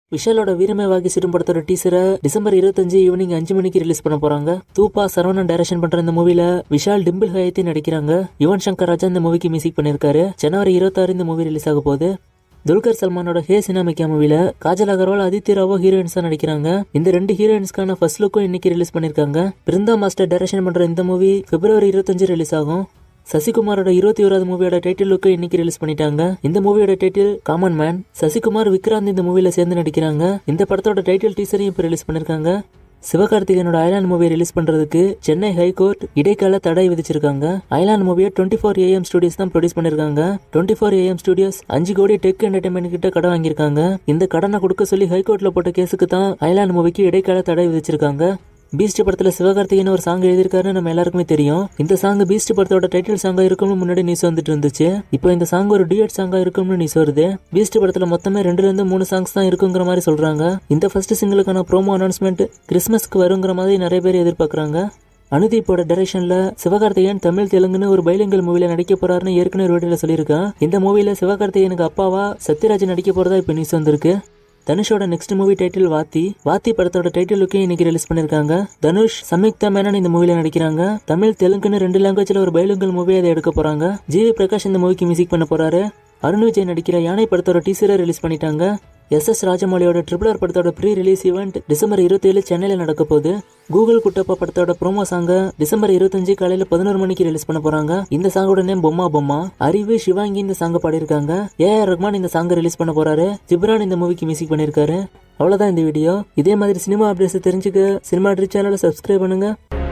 விஷாலோட வீரமே வாகி சிறும் படத்தோட டீசரை டிசம்பர் இருபத்தஞ்சு ஈவினிங் அஞ்சு மணிக்கு ரிலீஸ் பண்ண போறாங்க தூப்பா சரவணன் டைரக்ஷன் பண்ற இந்த மூவில விஷால் டிம்பிள் ஹயத்தி நடிக்கிறாங்க யுவன் சங்கர் ராஜா இந்த மூவிக்கு மியூசிக் பண்ணிருக்காரு ஜனவரி இருபத்தாறு இந்த மூவி ரிலீஸ் ஆக போகுது துல்கர் சல்மானோட ஹே சினாமிக்கா மூவில காஜல் அகர்வால் ஆதித்ய ராவோ ஹீரோயின்ஸா நடிக்கிறாங்க இந்த ரெண்டு ஹீரோயின்ஸ்க்கான ஃபர்ஸ்ட் லுக்கும் இன்னைக்கு ரிலீஸ் பண்ணிருக்காங்க பிருந்தா மாஸ்டர் டைரக்ஷன் பண்ற இந்த மூவி பிப்ரவரி இருபத்தஞ்சு ரிலீஸ் ஆகும் சசிகுமாரோட இருபத்தி ஓராவது மூவியோட டைட்டில் லுக்கு இன்னைக்கு ரிலீஸ் பண்ணிட்டாங்க இந்த மூவியோட title common man Sasikumar Vikranth இந்த மூவில சேர்ந்து நடிக்கிறாங்க இந்த படத்தோட டைட்டில் டீசரையும் இப்போ ரிலீஸ் பண்ணிருக்காங்க சிவகார்த்திகேயனோட ஐலாண்ட் மூவியை ரிலீஸ் பண்றதுக்கு சென்னை ஹைகோர்ட் இடைக்கால தடை விதிச்சிருக்காங்க ஐலாண்ட் மூவியை டுவெண்ட்டி ஃபோர் ஏஎம் ஸ்டுடியோஸ் தான் ப்ரொடியூஸ் பண்ணிருக்காங்க டுவெண்ட்டி ஃபோர் ஏஎம் ஸ்டுடியோஸ் அஞ்சு கோடி டெக் என்டர்டைன்மெண்ட் கிட்ட கடன் வாங்கியிருக்காங்க இந்த கடனை கொடுக்க சொல்லி ஹைகோர்ட்ல போட்ட கேஸுக்கு தான் ஐலாண்ட் மூவிக்கு இடைக்கால தடை விதிச்சிருக்காங்க பீஸ்ட் படத்துல சிவகார்த்திகேயன் ஒரு சாங் எழுதியிருக்காருன்னு நம்ம எல்லாருக்குமே தெரியும் இந்த சாங் பீஸ்ட் படத்தோட டைட்டில் சாங்கா இருக்கும்னு முன்னாடி நியூஸ் வந்துட்டு இருந்துச்சு இப்போ இந்த சாங் ஒரு டியூட் சாங்கா இருக்கும்னு நியூஸ் வருது பீஸ்ட் படத்துல மொத்தமே ரெண்டுல இருந்து மூணு சாங்ஸ் தான் இருக்குங்கிற மாதிரி சொல்றாங்க இந்த ஃபர்ஸ்ட் சிங்கிளுக்கான ப்ரோமோ அனௌன்ஸ்மெண்ட் கிறிஸ்மஸ்க்கு வருங்கிற மாதிரி நிறைய பேர் எதிர்பார்க்கறாங்க அனுதீப்போட டைரக்ஷன்ல சிவகார்த்திகேயன் தமிழ் தெலுங்குன்னு ஒரு பைலிங்கல் மூவில நடிக்க போறாருன்னு ஏற்கனவே ஒரு வீடியோல சொல்லியிருக்கான் இந்த மூவில சிவகார்த்திகேயனுக்கு அப்பாவா சத்யராஜ் நடிக்க போறதா இப்போ நியூஸ் வந்திருக்கு தனுஷோட next movie title Vaathi Vaathi படத்தோட டைட்டில் லுக்கையும் இன்னைக்கு ரிலீஸ் பண்ணிருக்காங்க தனுஷ் சம்யுக்தா மேனன் இந்த மூவில நடிக்கிறாங்க தமிழ் தெலுங்குன்னு ரெண்டு லாங்குவேஜ்ல ஒரு பைலிங்கல் மூவி அதை எடுக்க போறாங்க ஜிவி பிரகாஷ் இந்த மூவிக்கு மியூசிக் பண்ண போறாரு அருண் விஜய் நடிக்கிற யானை படத்தோட டீசரை ரிலீஸ் பண்ணிட்டாங்க எஸ் எஸ் ராஜமௌலியோட ட்ரிபிள் ஆர் படத்தோட ப்ரீ ரிலீஸ் ஈவெண்ட் டிசம்பர் இருபத்தி ஏழு சென்னையில் நடக்க போகுது கூகுள் குட்டப்பா படத்தோட ப்ரோமோ சாங்க டிசம்பர் இருபத்தஞ்சு காலையில பதினோரு மணிக்கு ரிலீஸ் பண்ண போறாங்க இந்த சாங்கோட நேம் பொம்மா பொம்மா அறிவு சிவாங்கி இந்த சாங்க பாடியிருக்காங்க ஏ ஆர் ரஹ்மான் இந்த சாங்கை ரிலீஸ் பண்ண போறாரு ஜிப்ரான் இந்த மூவிக்கு மியூசிக் பண்ணியிருக்காரு அவ்வளவுதான் இந்த வீடியோ இதே மாதிரி சினிமா அப்டேட்ஸ் தெரிஞ்சுக்க சினிமா ட்ரி சேனலை சப்ஸ்கிரைப் பண்ணுங்க